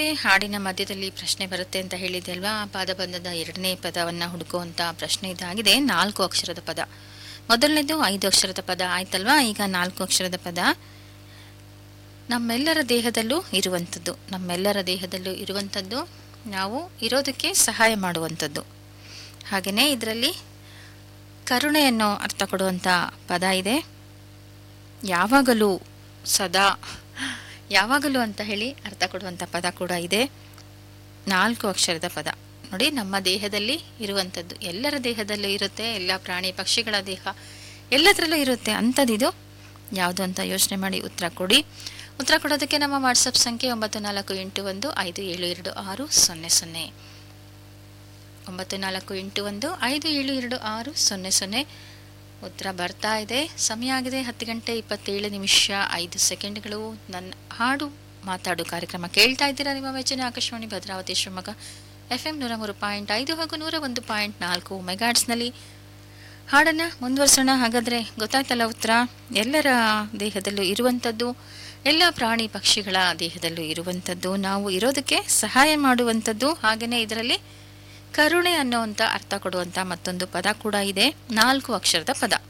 ಹಾಡಿನ ಮಧ್ಯದಲ್ಲಿ ಪ್ರಶ್ನೆ ಬರುತ್ತೆ ಅಂತ ಹೇಳಿದೆ ಅಲ್ವಾ ಪಾದಬಂಧದ ಎರಡನೇ ಪದವನ್ನು ಹುಡುಕುವಂತ ಪ್ರಶ್ನೆ ಇದಾಗಿದೆ ನಾಲ್ಕು ಅಕ್ಷರದ ಪದ ಮೊದಲನೇದು ಐದು ಅಕ್ಷರದ ಪದ ಆಯ್ತಲ್ವಾ ಈಗ ನಾಲ್ಕು ಅಕ್ಷರದ ಪದ ನಮ್ಮೆಲ್ಲರ ದೇಹದಲ್ಲೂ ಇರುವಂಥದ್ದು ನಮ್ಮೆಲ್ಲರ ದೇಹದಲ್ಲೂ ಇರುವಂಥದ್ದು ನಾವು ಇರೋದಕ್ಕೆ ಸಹಾಯ ಮಾಡುವಂಥದ್ದು ಹಾಗೆಯೇ ಇದರಲ್ಲಿ ಕರುಣೆ ಅನ್ನೋ ಅರ್ಥ ಕೊಡುವಂಥ ಪದ ಇದೆ ಯಾವಾಗಲೂ ಸದಾ ಯಾವಾಗಲೂ ಅಂತ ಹೇಳಿ ಅರ್ಥ ಕೊಡುವಂಥ ಪದ ಕೂಡ ಇದೆ ನಾಲ್ಕು ಅಕ್ಷರದ ಪದ ನೋಡಿ ನಮ್ಮ ದೇಹದಲ್ಲಿ ಇರುವಂಥದ್ದು ಎಲ್ಲರ ದೇಹದಲ್ಲೂ ಇರುತ್ತೆ ಎಲ್ಲ ಪ್ರಾಣಿ ಪಕ್ಷಿಗಳ ದೇಹ ಎಲ್ಲದರಲ್ಲೂ ಇರುತ್ತೆ ಅಂಥದ್ದಿದು ಯಾವುದು ಅಂತ ಯೋಚನೆ ಮಾಡಿ ಉತ್ತರ ಕೊಡಿ ಉತ್ತರ ಕೊಡೋದಕ್ಕೆ ನಮ್ಮ ವಾಟ್ಸಪ್ ಸಂಖ್ಯೆ ಒಂಬತ್ತು ನಾಲ್ಕು ಎಂಟು ಒಂದು ಐದು ಏಳು ಎರಡು ಆರು ಸೊನ್ನೆ ಸೊನ್ನೆ ಒಂಬತ್ತು ನಾಲ್ಕು ಎಂಟು ಒಂದು ಐದು ಏಳು ಎರಡು ಆರು ಸೊನ್ನೆ ಸೊನ್ನೆ ಉತ್ತರ ಬರ್ತಾ ಇದೆ ಸಮಯ ಆಗಿದೆ ಹತ್ತು ಗಂಟೆ ಇಪ್ಪತ್ತೇಳು ನಿಮಿಷ ಐದು ಸೆಕೆಂಡ್ಗಳು ನನ್ನ ಹಾಡು ಮಾತಾಡು ಕಾರ್ಯಕ್ರಮ ಕೇಳ್ತಾ ಇದ್ದೀರಾ ನಿಮ್ಮ ಮೆಚ್ಚಿನ ಆಕಾಶವಾಣಿ ಭದ್ರಾವತಿ ಶಿವಮೊಗ್ಗ ಎಫ್ ಎಂ ನೂರ ಮೂರು ಪಾಯಿಂಟ್ ಐದು ಹಾಗೂ ನೂರ ಒಂದು ಪಾಯಿಂಟ್ ನಾಲ್ಕು ಮೆಗಾಟ್ಸ್ನಲ್ಲಿ ಹಾಡನ್ನು ಮುಂದುವರಿಸೋಣ ಹಾಗಾದರೆ ಗೊತ್ತಾಯ್ತಲ್ಲ ಉತ್ತರ ಎಲ್ಲರ ದೇಹದಲ್ಲೂ ಇರುವಂಥದ್ದು ಎಲ್ಲ ಪ್ರಾಣಿ ಪಕ್ಷಿಗಳ ದೇಹದಲ್ಲೂ ಇರುವಂಥದ್ದು ನಾವು ಇರೋದಕ್ಕೆ ಸಹಾಯ ಮಾಡುವಂಥದ್ದು ಹಾಗೆಯೇ ಇದರಲ್ಲಿ ಕರುಣೆ ಅನ್ನೋವಂಥ ಅರ್ಥ ಕೊಡುವಂಥ ಮತ್ತೊಂದು ಪದ ಕೂಡ ಇದೆ ನಾಲ್ಕು ಅಕ್ಷರದ ಪದ